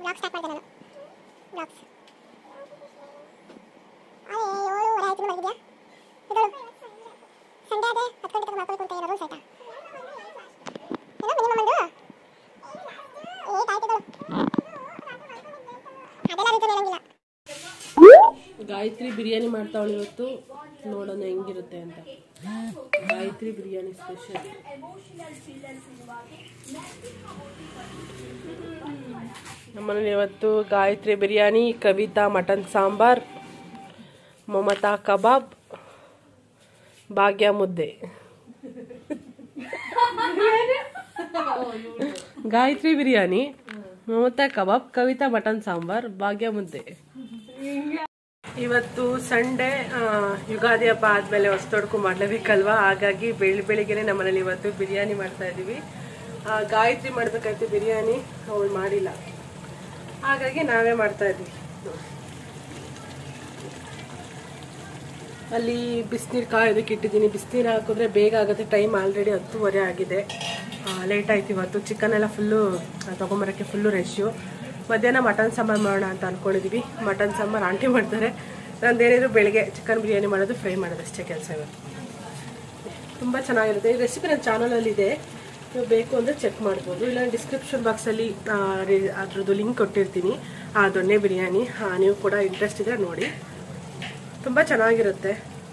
Blog start ಮಾಡಿದೆ ನಾನು blogs ಅದೇ ಏಳುವರೆ ಆಯ್ತು ಮಲಗಿದ್ಯಾ ಇದಳು ಸಂಡೇ ಅದೇ ಹತ್ತು ಗಂಟೆ ತನಕ ಮಾಡ್ಕೊಂಡು ಕುಂತ ಏನಾದ್ರು ಸೈಟಾ ಏನೋ ಮಿನಿಮಮ್ ಒಂದು ಏಟ್ ಆಯ್ತು ಇದಳು ಅದೆಲ್ಲ ರೀತಿ ಹೇಳಂಗಿಲ್ಲ ಗಾಯತ್ರಿ ಬಿರಿಯಾನಿ ಮಾಡ್ತಾವಳು ಇವತ್ತು ನೋಡೋಣ ಹೆಂಗಿರುತ್ತೆ ಅಂತ ಗಾಯತ್ರಿ ಬಿರಿಯಾನಿ ಸ್ಪೆಷಲ್ ನಮ್ಮನೇಲಿ ಇವತ್ತು Gayathri biryani Kavitha mutton sambar Mamatha kebab Bhagya mudde Gayathri biryani Mamatha kebab Kavitha mutton sambar Bhagya mudde ಇವತ್ತು ಸಂಡೇ ಯುಗಾದಿ ಹಬ್ಬ ಆದ್ಮೇಲೆ ಹೊಸ್ತೊಡ್ಕು ಮಾಡ್ಲೇಬೇಕಲ್ವಾ ಹಾಗಾಗಿ ಬೆಳಿ ಬೆಳಿಗ್ಗೆನೆ ನಮ್ಮನೇಲಿ ಇವತ್ತು ಬಿರಿಯಾನಿ ಮಾಡ್ತಾ ಇದೀವಿ ಆ, ಗಾಯತ್ರಿ ಮಾಡ್ಬೇಕಾಯ್ತು ಬಿರಿಯಾನಿ ಅವಳು ಮಾಡಿಲ್ಲ ಹಾಗಾಗಿ ನಾವೇ ಮಾಡ್ತಾ ಇದ್ವಿ ಅಲ್ಲಿ ಬಿಸಿನೀರು ಕಾಯೋದಕ್ಕೆ ಇಟ್ಟಿದ್ದೀನಿ ಬಿಸಿನೀರು ಹಾಕಿದ್ರೆ ಬೇಗ ಆಗುತ್ತೆ ಟೈಮ್ ಆಲ್ರೆಡಿ ಹತ್ತುವರೆ ಆಗಿದೆ ಲೇಟ್ ಆಯ್ತು ಇವತ್ತು ಚಿಕನ್ ಎಲ್ಲ ಫುಲ್ಲು ತೊಗೊಂಬರೋಕ್ಕೆ ಫುಲ್ಲು ರೆಶ್ಯು ಮಧ್ಯಾಹ್ನ ಮಟನ್ ಸಾಂಬಾರು ಮಾಡೋಣ ಅಂತ ಅಂದ್ಕೊಂಡಿದ್ದೀವಿ ಮಟನ್ ಸಾಂಬಾರು ಆಂಟಿ ಮಾಡ್ತಾರೆ ನಂದೇನಿದ್ರು ಬೆಳಿಗ್ಗೆ ಚಿಕನ್ ಬಿರಿಯಾನಿ ಮಾಡೋದು ಫ್ರೈ ಮಾಡೋದು ಅಷ್ಟೇ ಕೆಲಸ ಇವತ್ತು ತುಂಬ ಚೆನ್ನಾಗಿರುತ್ತೆ ಈ ರೆಸಿಪಿ ನನ್ನ ಚಾನಲಲ್ಲಿ ಇದೆ ನೀವು ಬೇಕು ಅಂದರೆ ಚೆಕ್ ಮಾಡ್ಬೋದು ಇಲ್ಲ ಡಿಸ್ಕ್ರಿಪ್ಷನ್ ಬಾಕ್ಸಲ್ಲಿ ಅದ್ರದ್ದು ಲಿಂಕ್ ಕೊಟ್ಟಿರ್ತೀನಿ ಆ ದೊಣ್ಣೆ ಬಿರಿಯಾನಿ ಆ, ನೀವು ಕೂಡ ಇಂಟ್ರೆಸ್ಟ್ ಇದ್ದರೆ ನೋಡಿ ತುಂಬ ಚೆನ್ನಾಗಿರುತ್ತೆ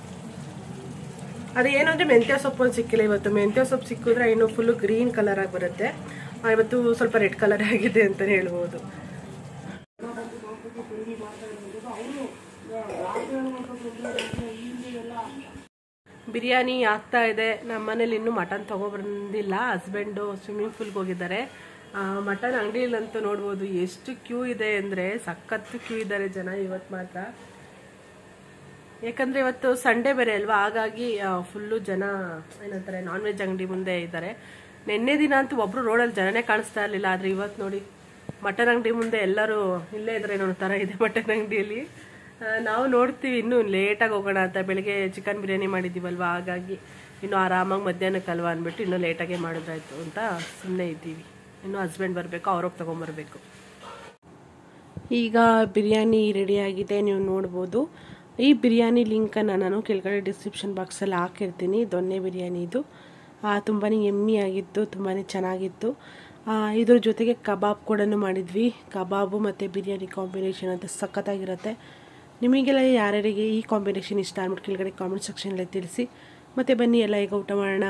ಅದು ಏನಂದ್ರೆ ಮೆಂತ್ಯ ಸೊಪ್ಪು ಒಂದು ಸಿಕ್ಕಿಲ್ಲ ಇವತ್ತು ಮೆಂತ್ಯ ಸೊಪ್ಪು ಸಿಕ್ಕಿದ್ರೆ ಇನ್ನು ಫುಲ್ಲು ಗ್ರೀನ್ ಕಲರ್ ಆಗಿ ಬರುತ್ತೆ ಆ, ಇವತ್ತು ಸ್ವಲ್ಪ ರೆಡ್ ಕಲರ್ ಆಗಿದೆ ಅಂತಲೇ ಹೇಳ್ಬೋದು ಬಿರಿಯಾನಿ ಆಗ್ತಾ ಇದೆ ನಮ್ಮ ಮನೇಲಿ ಇನ್ನೂ ಮಟನ್ ತಗೊಬಂದಿಲ್ಲ ಹಸ್ಬೆಂಡು ಸ್ವಿಮ್ಮಿಂಗ್ ಪೂಲ್ಗೆ ಹೋಗಿದ್ದಾರೆ ಮಟನ್ ಅಂಗಡಿಯಲ್ಲಂತೂ ನೋಡ್ಬೋದು ಎಷ್ಟು ಕ್ಯೂ ಇದೆ ಅಂದರೆ ಸಖತ್ತು ಕ್ಯೂ ಇದ್ದಾರೆ ಜನ ಇವತ್ತು ಮಾತ್ರ ಯಾಕಂದ್ರೆ ಇವತ್ತು ಸಂಡೇ ಬೇರೆ ಅಲ್ವಾ ಹಾಗಾಗಿ ಫುಲ್ಲು ಜನ ಏನಂತಾರೆ ನಾನ್ ವೆಜ್ ಅಂಗಡಿ ಮುಂದೆ ಇದ್ದಾರೆ ನಿನ್ನೆ ದಿನ ಅಂತೂ ಒಬ್ರು ರೋಡಲ್ಲಿ ಜನನೇ ಕಾಣಿಸ್ತಾ ಇರಲಿಲ್ಲ ಆದ್ರೆ ಇವತ್ತು ನೋಡಿ ಮಟನ್ ಅಂಗಡಿ ಮುಂದೆ ಎಲ್ಲರೂ ಇಲ್ಲೇ ಇದ್ರೆ ಏನೋ ಥರ ಇದೆ ಮಟನ್ ಅಂಗಡಿಯಲ್ಲಿ ಆ, ನಾವು ನೋಡ್ತೀವಿ ಇನ್ನೂ ಲೇಟಾಗಿ ಹೋಗೋಣ ಅಂತ ಬೆಳಿಗ್ಗೆ ಚಿಕನ್ ಬಿರಿಯಾನಿ ಮಾಡಿದ್ದೀವಲ್ವಾ ಹಾಗಾಗಿ ಇನ್ನು ಆರಾಮಾಗಿ ಮಧ್ಯಾಹ್ನಕ್ಕಲ್ವಾ ಅಂದ್ಬಿಟ್ಟು ಇನ್ನೂ ಲೇಟಾಗೆ ಮಾಡಿದ್ರಾಯ್ತು ಅಂತ ಸುಮ್ಮನೆ ಇದ್ದೀವಿ ಇನ್ನು ಹಸ್ಬೆಂಡ್ ಬರಬೇಕು ಅವ್ರೋಗಿ ತೊಗೊಂಬರ್ಬೇಕು ಈಗ ಬಿರಿಯಾನಿ ರೆಡಿಯಾಗಿದೆ ನೀವು ನೋಡ್ಬೋದು ಈ ಬಿರಿಯಾನಿ ಲಿಂಕನ್ನು ನಾನು ಕೆಳಗಡೆ ಡಿಸ್ಕ್ರಿಪ್ಷನ್ ಬಾಕ್ಸಲ್ಲಿ ಹಾಕಿರ್ತೀನಿ ದೊನ್ನೆ ಬಿರಿಯಾನಿ ಇದು ತುಂಬಾ ಎಮ್ಮಿ ಆಗಿತ್ತು ತುಂಬಾ ಚೆನ್ನಾಗಿತ್ತು ಆ, ಇದ್ರ ಜೊತೆಗೆ ಕಬಾಬ್ ಕೂಡ ಮಾಡಿದ್ವಿ ಕಬಾಬು ಮತ್ತು ಬಿರಿಯಾನಿ ಕಾಂಬಿನೇಷನ್ ಅಂತ ಸಖತ್ತಾಗಿರುತ್ತೆ ನಿಮಗೆಲ್ಲ ಯಾರ್ಯಾರಿಗೆ ಈ ಕಾಂಬಿನೇಷನ್ ಇಷ್ಟ ಅಂದ್ಬಿಟ್ಟು ಕೆಳಗಡೆ ಕಾಮೆಂಟ್ ಸೆಕ್ಷನಲ್ಲಿ ತಿಳಿಸಿ ಮತ್ತು ಬನ್ನಿ ಎಲ್ಲ ಈಗ ಊಟ ಮಾಡೋಣ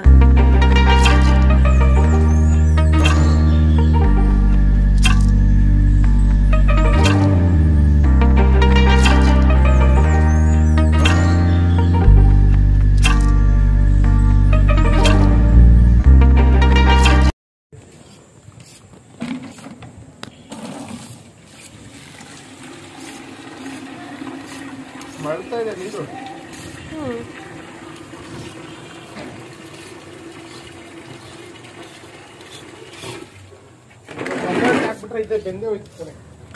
ಮಳ್ತಾ ಇದೆ ನೀರು ಹಾಕ್ಬಿಟ್ರೆ ಇದೆ ಬೆಂದೇ ಹೋಯ್ತು ಕಣೆ.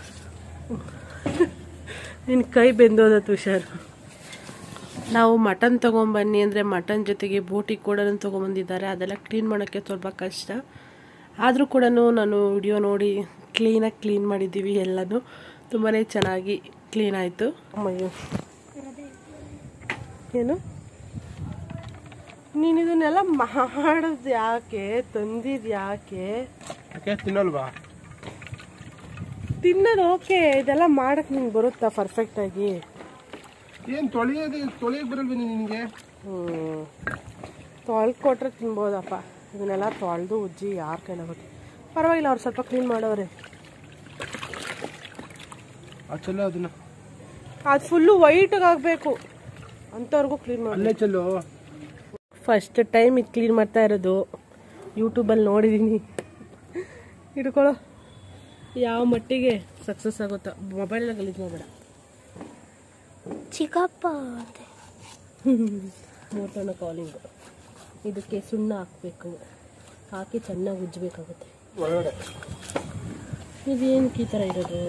ನಿನ್ನ ಕೈ ಬೆಂದೋದತ್ತು ಹುಷಾರು ನಾವು ಮಟನ್ ತೊಗೊಂಬನ್ನಿ ಅಂದರೆ ಮಟನ್ ಜೊತೆಗೆ ಬೋಟಿ ಕೂಡ ತೊಗೊಂಬಂದಿದ್ದಾರೆ ಅದೆಲ್ಲ ಕ್ಲೀನ್ ಮಾಡೋಕ್ಕೆ ಸ್ವಲ್ಪ ಕಷ್ಟ ಆದರೂ ಕೂಡ ನಾನು ವಿಡಿಯೋ ನೋಡಿ ಕ್ಲೀನಾಗಿ ಕ್ಲೀನ್ ಮಾಡಿದ್ದೀವಿ ಎಲ್ಲನೂ ತುಂಬಾ ಚೆನ್ನಾಗಿ ಕ್ಲೀನ್ ಆಯಿತು ಅಮ್ಮಯ್ಯೋ ಏನು ನೀನು ಇದನ್ನೆಲ್ಲ ಮಾಡೋದು ಯಾಕೆ ತಂದಿದ್ದು ಯಾಕೆ ಯಾಕೆ ತಿನ್ನಲ್ವಾ ತಿನ್ನೋದು ಓಕೆ ಇದೆಲ್ಲ ಮಾಡಕ್ಕೆ ನಿಂಗೆ ಬರುತ್ತಾ ಪರ್ಫೆಕ್ಟಾಗಿ ಏನ್ ತೊಳೆಯೋದು ತೊಳೆಯಕ್ ಬರಲ್ವ ನಿನಗೆ ತೊಳ್ದು ಕೊಟ್ರೆ ತಿನ್ಬೋದಪ್ಪ ಇದನ್ನೆಲ್ಲ ತೊಳೆದು ಉಜ್ಜಿ ಯಾರು ಕೈಲಾಗುತ್ತೆ ಪರವಾಗಿಲ್ಲ ಅವ್ರು ಸ್ವಲ್ಪ ಕ್ಲೀನ್ ಮಾಡೋರೆ ಆ ಚೆಲ್ಲ ಅದನ್ನ ಅದು ಫುಲ್ಲು ವೈಟಾಗಿ ಆಗಬೇಕು ಅಂಥವ್ರಿಗೂ ಕ್ಲೀನ್ ಮಾಡಿ ಅಲ್ಲೇ ಚೆಲ್ಲು ಫಸ್ಟ್ ಟೈಮ್ ಇದು ಕ್ಲೀನ್ ಮಾಡ್ತಾ ಇರೋದು ಯೂಟ್ಯೂಬಲ್ಲಿ ನೋಡಿದ್ದೀನಿ ಹಿಡ್ಕೊಳ್ಳೋ ಯಾವ ಮಟ್ಟಿಗೆ ಸಕ್ಸಸ್ ಆಗುತ್ತೋ ಮೊಬೈಲಲ್ಲಿ ಗಲೀಜು ಮಾಡಬೇಡ ಚಿಕ್ಕಪ್ಪ ಅಂತೆ ಮೂರ್ತಣ್ಣ ಕಾಲಿಂಗು ಇದಕ್ಕೆ ಸುಣ್ಣ ಹಾಕಬೇಕು ಹಾಕಿ ಚೆನ್ನಾಗಿ ಉಜ್ಜಬೇಕಾಗುತ್ತೆ ಒಳಗಡೆ ಇದೇನಕ್ಕೆ ಈ ಥರ ಇರೋದು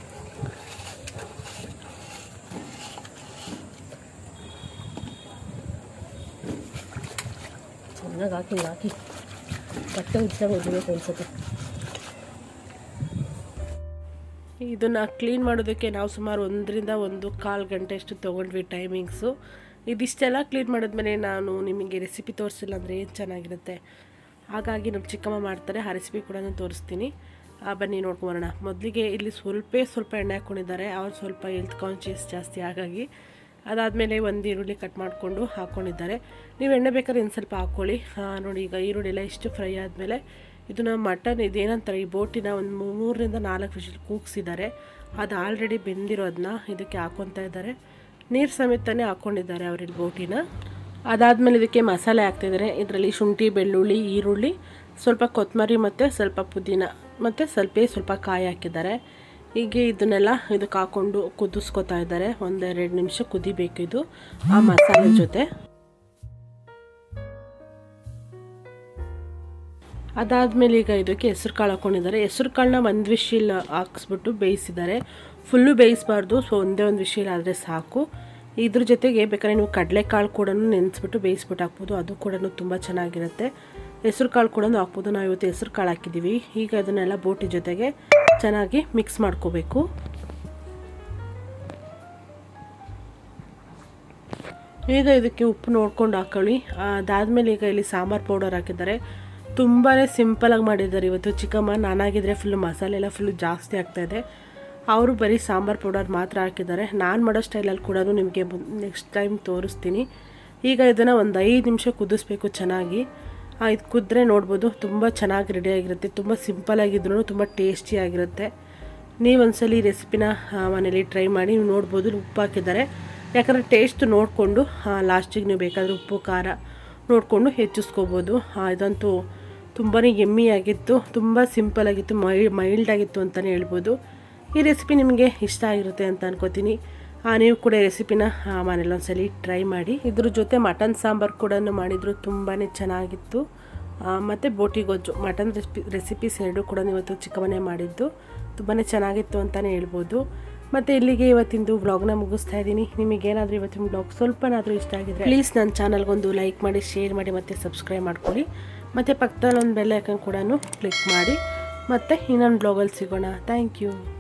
ಚೆನ್ನಾಗಿ ಹಾಕಿ ಹಾಕಿ ಬಟ್ಟೆ ಉಜ್ಜಾಗ ಉಜ್ಜಬೇಕು ಅನ್ಸುತ್ತೆ ಇದನ್ನು ಕ್ಲೀನ್ ಮಾಡೋದಕ್ಕೆ ನಾವು ಸುಮಾರು ಒಂದರಿಂದ ಒಂದು ಕಾಲು ಗಂಟೆ ಅಷ್ಟು ತೊಗೊಂಡ್ವಿ ಟೈಮಿಂಗ್ಸು ಇದಿಷ್ಟೆಲ್ಲ ಕ್ಲೀನ್ ಮಾಡಿದ್ಮೇಲೆ ನಾನು ನಿಮಗೆ ರೆಸಿಪಿ ತೋರಿಸಿಲ್ಲ ಅಂದರೆ ಏನು ಚೆನ್ನಾಗಿರುತ್ತೆ ಹಾಗಾಗಿ ನಮ್ಮ ಚಿಕ್ಕಮ್ಮ ಮಾಡ್ತಾರೆ ಆ ರೆಸಿಪಿ ಕೂಡ ತೋರಿಸ್ತೀನಿ ಆ, ಬನ್ನಿ ನೋಡ್ಕೊಂಬರೋಣ ಮೊದಲಿಗೆ ಇಲ್ಲಿ ಸ್ವಲ್ಪ ಸ್ವಲ್ಪ ಎಣ್ಣೆ ಹಾಕ್ಕೊಂಡಿದ್ದಾರೆ ಅವ್ರು ಸ್ವಲ್ಪ ಹೆಲ್ತ್ ಕಾನ್ಷಿಯಸ್ ಜಾಸ್ತಿ ಹಾಗಾಗಿ ಅದಾದಮೇಲೆ ಒಂದು ಈರುಳ್ಳಿ ಕಟ್ ಮಾಡಿಕೊಂಡು ಹಾಕ್ಕೊಂಡಿದ್ದಾರೆ ನೀವು ಎಣ್ಣೆ ಬೇಕಾದ್ರೆ ಇನ್ನು ಸ್ವಲ್ಪ ಹಾಕ್ಕೊಳ್ಳಿ ಆ, ನೋಡಿ ಈಗ ಈರುಳ್ಳಿ ಎಲ್ಲ ಇಷ್ಟು ಫ್ರೈ ಆದಮೇಲೆ ಇದನ್ನ ಮಟನ್ ಇದೇನಂತಾರೆ ಈ ಬೋಟಿನ ಒಂದು ಮೂರರಿಂದ ನಾಲ್ಕು ವಿಷಲ್ ಕೂಗ್ಸಿದ್ದಾರೆ ಅದು ಆಲ್ರೆಡಿ ಬೆಂದಿರೋದನ್ನ ಇದಕ್ಕೆ ಹಾಕ್ಕೊತಾ ಇದ್ದಾರೆ ನೀರು ಸಮೇತನೇ ಹಾಕ್ಕೊಂಡಿದ್ದಾರೆ ಅವರಿಲ್ಲಿ ಬೋಟಿನ ಅದಾದಮೇಲೆ ಇದಕ್ಕೆ ಮಸಾಲೆ ಹಾಕ್ತಿದ್ದಾರೆ ಇದರಲ್ಲಿ ಶುಂಠಿ ಬೆಳ್ಳುಳ್ಳಿ ಈರುಳ್ಳಿ ಸ್ವಲ್ಪ ಕೊತ್ತಂಬರಿ ಮತ್ತು ಸ್ವಲ್ಪ ಪುದೀನ ಮತ್ತು ಸ್ವಲ್ಪ ಸ್ವಲ್ಪ ಕಾಯಿ ಹಾಕಿದ್ದಾರೆ ಹೀಗೆ ಇದನ್ನೆಲ್ಲ ಇದಕ್ಕೆ ಹಾಕ್ಕೊಂಡು ಕುದಿಸ್ಕೊತಾ ಇದ್ದಾರೆ ಒಂದೆರಡು ನಿಮಿಷ ಕುದಿಬೇಕು ಇದು ಆ ಮಸಾಲೆ ಜೊತೆ ಅದಾದಮೇಲೆ ಈಗ ಇದಕ್ಕೆ ಹೆಸ್ರು ಕಾಳು ಹಾಕ್ಕೊಂಡಿದ್ದಾರೆ ಹೆಸ್ರು ಕಾಳನ್ನ ಒಂದು ವಿಶಿಲ್ ಹಾಕ್ಸ್ಬಿಟ್ಟು ಬೇಯಿಸಿದ್ದಾರೆ ಫುಲ್ಲು ಬೇಯಿಸಬಾರ್ದು ಸೊ ಒಂದೇ ಒಂದು ವಿಶಿಲ್ ಆದರೆ ಸಾಕು ಇದ್ರ ಜೊತೆಗೆ ಬೇಕಾದ್ರೆ ನೀವು ಕಡಲೆಕಾಳು ಕೂಡ ನೆನೆಸ್ಬಿಟ್ಟು ಬೇಯಿಸ್ಬಿಟ್ಟು ಹಾಕ್ಬೋದು ಅದು ಕೂಡ ತುಂಬ ಚೆನ್ನಾಗಿರುತ್ತೆ ಹೆಸ್ರು ಕಾಳು ಕೂಡ ಹಾಕ್ಬೋದು ನಾವು ಇವತ್ತು ಹೆಸ್ರು ಕಾಳು ಹಾಕಿದ್ದೀವಿ ಈಗ ಅದನ್ನೆಲ್ಲ ಬೋಟಿ ಜೊತೆಗೆ ಚೆನ್ನಾಗಿ ಮಿಕ್ಸ್ ಮಾಡ್ಕೋಬೇಕು ಈಗ ಇದಕ್ಕೆ ಉಪ್ಪು ನೋಡ್ಕೊಂಡು ಹಾಕೊಳ್ಳಿ ಅದಾದಮೇಲೆ ಈಗ ಇಲ್ಲಿ ಸಾಂಬಾರು ಪೌಡರ್ ಹಾಕಿದ್ದಾರೆ ತುಂಬಾ ಸಿಂಪಲಾಗಿ ಮಾಡಿದ್ದಾರೆ ಇವತ್ತು ಚಿಕ್ಕಮ್ಮ ನಾನಾಗಿದ್ದರೆ ಫುಲ್ಲು ಮಸಾಲೆ ಎಲ್ಲ ಫುಲ್ಲು ಜಾಸ್ತಿ ಆಗ್ತಾಯಿದೆ ಅವರು ಬರೀ ಸಾಂಬಾರು ಪೌಡರ್ ಮಾತ್ರ ಹಾಕಿದ್ದಾರೆ ನಾನು ಮಾಡೋ ಸ್ಟೈಲಲ್ಲಿ ಕೂಡ ನಿಮಗೆ ನೆಕ್ಸ್ಟ್ ಟೈಮ್ ತೋರಿಸ್ತೀನಿ ಈಗ ಇದನ್ನು ಒಂದು ಐದು ನಿಮಿಷ ಕುದಿಸ್ಬೇಕು ಚೆನ್ನಾಗಿ ಆ, ಇದು ಕುದ್ರೆ ನೋಡ್ಬೋದು ತುಂಬ ಚೆನ್ನಾಗಿ ರೆಡಿಯಾಗಿರುತ್ತೆ ತುಂಬ ಸಿಂಪಲಾಗಿದ್ರೂ ತುಂಬ ಟೇಸ್ಟಿಯಾಗಿರುತ್ತೆ ನೀವೊಂದ್ಸಲ ಈ ರೆಸಿಪಿನ ಮನೇಲಿ ಟ್ರೈ ಮಾಡಿ ನೀವು ನೋಡ್ಬೋದು ಇಲ್ಲಿ ಉಪ್ಪು ಹಾಕಿದ್ದಾರೆ ಯಾಕಂದರೆ ಟೇಸ್ಟ್ ನೋಡಿಕೊಂಡು ಲಾಸ್ಟಿಗೆ ನೀವು ಬೇಕಾದರೆ ಉಪ್ಪು ಖಾರ ನೋಡಿಕೊಂಡು ಹೆಚ್ಚಿಸ್ಕೋಬೋದು ಆ, ಇದಂತೂ ತುಂಬಾ ಎಮ್ಮಿಯಾಗಿತ್ತು ತುಂಬ ಸಿಂಪಲಾಗಿತ್ತು ಮೈ ಮೈಲ್ಡ್ ಆಗಿತ್ತು ಅಂತಲೇ ಹೇಳ್ಬೋದು ಈ ರೆಸಿಪಿ ನಿಮಗೆ ಇಷ್ಟ ಆಗಿರುತ್ತೆ ಅಂತ ಅನ್ಕೋತೀನಿ ಆ, ನೀವು ಕೂಡ ಈ ರೆಸಿಪಿನ ಮನೇಲಿ ಒಂದ್ಸಲಿ ಟ್ರೈ ಮಾಡಿ ಇದ್ರ ಜೊತೆ ಮಟನ್ ಸಾಂಬಾರು ಕೂಡ ಮಾಡಿದ್ರು ತುಂಬಾ ಚೆನ್ನಾಗಿತ್ತು ಮತ್ತು ಬೋಟಿ ಗೊಜ್ಜು ಮಟನ್ ರೆಸಿಪಿ ರೆಸಿಪೀಸ್ ಎರಡು ಕೂಡ ಇವತ್ತು ಚಿಕ್ಕಮನೆ ಮಾಡಿದ್ದು ತುಂಬಾ ಚೆನ್ನಾಗಿತ್ತು ಅಂತಲೇ ಹೇಳ್ಬೋದು ಮತ್ತು ಇಲ್ಲಿಗೆ ಇವತ್ತಿಂದು ವ್ಲಾಗ್ನ ಮುಗಿಸ್ತಾ ಇದ್ದೀನಿ ನಿಮಗೇನಾದರೂ ಇವತ್ತಿನ ವ್ಲಾಗ್ ಸ್ವಲ್ಪನಾದರೂ ಇಷ್ಟ ಆಗಿದ್ರೆ ಪ್ಲೀಸ್ ನನ್ನ ಚಾನಲ್ಗೊಂದು ಲೈಕ್ ಮಾಡಿ ಶೇರ್ ಮಾಡಿ ಮತ್ತು ಸಬ್ಸ್ಕ್ರೈಬ್ ಮಾಡ್ಕೊಳ್ಳಿ ಮತ್ತು ಪಕ್ಕದಲ್ಲಿ ಒಂದು ಬೆಲ್ ಐಕನ್ ಕೂಡ ಕ್ಲಿಕ್ ಮಾಡಿ ಮತ್ತು ಇನ್ನೊಂದು ಬ್ಲಾಗಲ್ಲಿ ಸಿಗೋಣ ಥ್ಯಾಂಕ್ ಯು